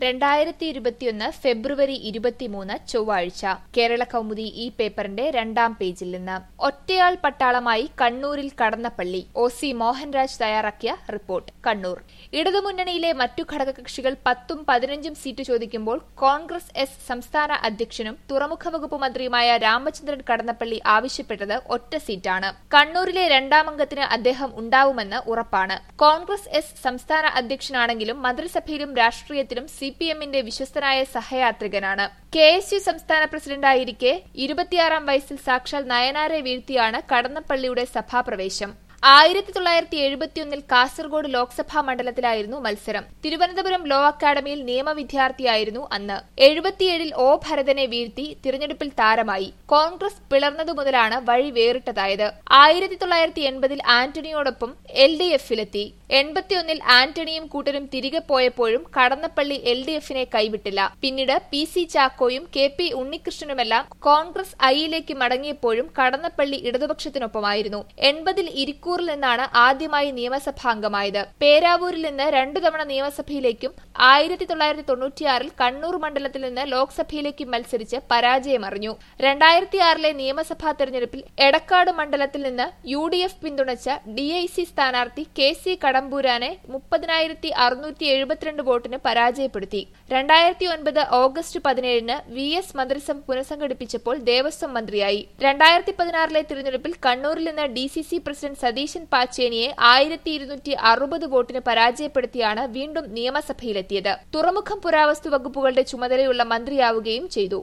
രണ്ടായിരത്തി ഇരുപത്തിയൊന്ന് ഫെബ്രുവരി ഇരുപത്തിമൂന്ന് ചൊവ്വാഴ്ച കേരള കൗമുദി ഈ പേപ്പറിന്റെ രണ്ടാം പേജിൽ നിന്ന് ഒറ്റയാൾ പട്ടാളമായി കണ്ണൂരിൽ കടന്നപ്പള്ളി ഒ സി മോഹൻരാജ് തയ്യാറാക്കിയ റിപ്പോർട്ട് കണ്ണൂർ ഇടതുമുന്നണിയിലെ മറ്റു ഘടകകക്ഷികൾ പത്തും പതിനഞ്ചും സീറ്റ് ചോദിക്കുമ്പോൾ കോൺഗ്രസ് എസ് സംസ്ഥാന അധ്യക്ഷനും തുറമുഖ വകുപ്പ് മന്ത്രിയുമായ രാമചന്ദ്രൻ കടന്നപ്പള്ളി ആവശ്യപ്പെട്ടത് ഒറ്റ സീറ്റാണ് കണ്ണൂരിലെ രണ്ടാം അംഗത്തിന് അദ്ദേഹം ഉണ്ടാവുമെന്ന് ഉറപ്പാണ് കോൺഗ്രസ് എസ് സംസ്ഥാന അധ്യക്ഷനാണെങ്കിലും മന്ത്രിസഭയിലും രാഷ്ട്രീയത്തിലും സി പി എമ്മിന്റെ വിശ്വസ്തനായ സഹയാത്രികനാണ് കെ എസ് യു സംസ്ഥാന പ്രസിഡന്റായിരിക്കെ ഇരുപത്തിയാറാം വയസ്സിൽ സാക്ഷാൽ നയനാരെ വീഴ്ത്തിയാണ് കടന്നപ്പള്ളിയുടെ സഭാപ്രവേശം ആയിരത്തി തൊള്ളായിരത്തി എഴുപത്തിയൊന്നിൽ കാസർഗോഡ് ലോക്സഭാ മണ്ഡലത്തിലായിരുന്നു മത്സരം തിരുവനന്തപുരം ലോ അക്കാദമിയിൽ നിയമവിദ്യാർത്ഥിയായിരുന്നു അന്ന് എഴുപത്തിയേഴിൽ ഒ ഭരതനെ വീഴ്ത്തി തിരഞ്ഞെടുപ്പിൽ താരമായി കോൺഗ്രസ് പിളർന്നതു മുതലാണ് വഴി വേറിട്ടതായത് ആയിരത്തി തൊള്ളായിരത്തി എൺപതിൽ ആന്റണിയോടൊപ്പം എൽ ഡി എഫിലെത്തി എൺപത്തിയൊന്നിൽ ആന്റണിയും കൂട്ടരും തിരികെ പോയപ്പോഴും കടന്നപ്പള്ളി എൽ ഡി എഫിനെ കൈവിട്ടില്ല പിന്നീട് പി സി ചാക്കോയും കെ പി ഉണ്ണികൃഷ്ണനുമെല്ലാം കോൺഗ്രസ് ഐയിലേക്ക് മടങ്ങിയപ്പോഴും കടന്നപ്പള്ളി ഇടതുപക്ഷത്തിനൊപ്പമായിരുന്നു എൺപതിൽ ഇരിക്കൂറിൽ നിന്നാണ് ആദ്യമായി നിയമസഭാംഗമായത് പേരാവൂരിൽ നിന്ന് രണ്ടു തവണ നിയമസഭയിലേക്കും ആയിരത്തി തൊള്ളായിരത്തി തൊണ്ണൂറ്റിയാറിൽ കണ്ണൂർ മണ്ഡലത്തിൽ നിന്ന് ലോക്സഭയിലേക്കും മത്സരിച്ച് പരാജയമറിഞ്ഞു രണ്ടായിരത്തിയാറിലെ നിയമസഭാ തെരഞ്ഞെടുപ്പിൽ എടക്കാട് മണ്ഡലത്തിൽ നിന്ന് യു ഡി എഫ് പിന്തുണച്ച ഡി ഐ സി സ്ഥാനാർത്ഥി കെ സി കടമ്പൂരാനെ മുപ്പതിനായിരത്തി അറുന്നൂറ്റി എഴുപത്തിരണ്ട് വോട്ടിന് പരാജയപ്പെടുത്തി രണ്ടായിരത്തി ഒൻപത് ഓഗസ്റ്റ് പതിനേഴിന് വി എസ് മന്ത്രിസഭ പുനഃസംഘടിപ്പിച്ചപ്പോൾ ദേവസ്വം മന്ത്രിയായി രണ്ടായിരത്തി പതിനാറിലെ തിരഞ്ഞെടുപ്പിൽ കണ്ണൂരിൽ നിന്ന് D C C president Satheesan പാച്ചേനിയെ ആയിരത്തി ഇരുന്നൂറ്റി അറുപത് വോട്ടിന് പരാജയപ്പെടുത്തിയാണ് വീണ്ടും നിയമസഭയിലെത്തിയത് തുറമുഖം പുരാവസ്തു വകുപ്പുകളുടെ ചുമതലയുള്ള മന്ത്രിയാവുകയും ചെയ്തു